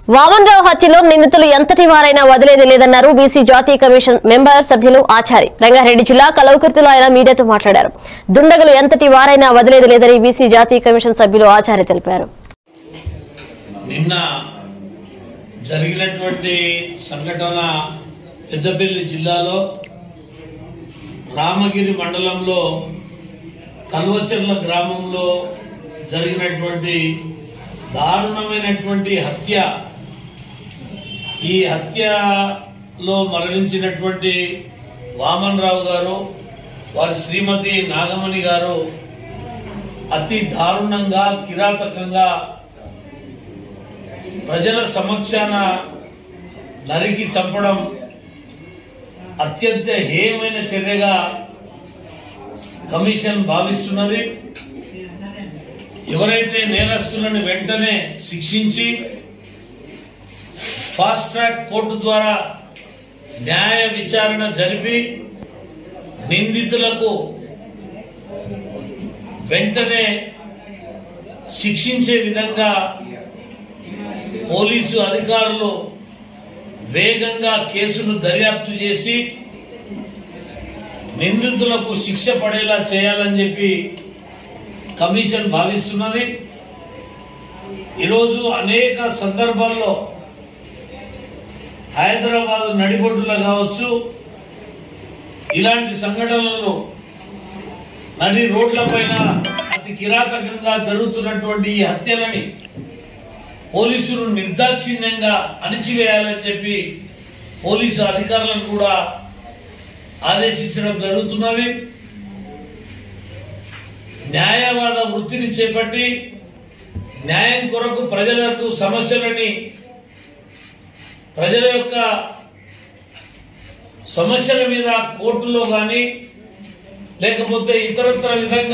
వామన్రావు హత్యలో నిందితులు ఎంతటి వారైనా వదిలేది లేదన్నారు బీసీ జాతీయ కమిషన్ మెంబర్ సభ్యులు ఆచారి రంగారెడ్డి జిల్లా కలవకుర్తిలో ఆయన మీడియాతో మాట్లాడారు దుండగులు ఎంతటి వారైనా వదిలేది లేదని బీసీ జాతీయ కమిషన్ సభ్యులు ఆచారి తెలిపారు నిన్న జరిగినటువంటి సంఘటన పెద్దపల్లి జిల్లాలో రామగిరి మండలంలో కల్వచెర్ల గ్రామంలో జరిగినటువంటి దారుణమైనటువంటి హత్య ఈ హత్యలో మరణించినటువంటి వామన్ రావు గారు వారి శ్రీమతి నాగమణి గారు అతి దారుణంగా కిరాతకంగా ప్రజల సమక్షాన నరికి చంపడం అత్యంత హేయమైన చర్యగా కమిషన్ భావిస్తున్నది ఎవరైతే నేరస్తులను వెంటనే శిక్షించి ఫాస్ట్ ట్రాక్ కోర్టు ద్వారా న్యాయ విచారణ జరిపి నిందితులకు వెంటనే శిక్షించే విధంగా పోలీసు అధికారులు వేగంగా కేసును దర్యాప్తు చేసి నిందితులకు శిక్ష పడేలా చేయాలని చెప్పి కమిషన్ భావిస్తున్నది ఈరోజు అనేక సందర్భాల్లో హైదరాబాద్ నడిబొడ్డులో కావచ్చు ఇలాంటి సంఘటనలు నడి రోడ్లపైన అతి కిరాతకంగా జరుగుతున్నటువంటి ఈ హత్యలని పోలీసులు నిర్దాక్షిణ్యంగా అణిచివేయాలని చెప్పి పోలీసు అధికారులను కూడా ఆదేశించడం జరుగుతున్నది న్యాయవాద వృత్తిని చేపట్టి న్యాయం కొరకు ప్రజలకు సమస్యలని ప్రజల యొక్క సమస్యల మీద కోర్టులో గాని లేకపోతే ఇతరత్ర విధంగా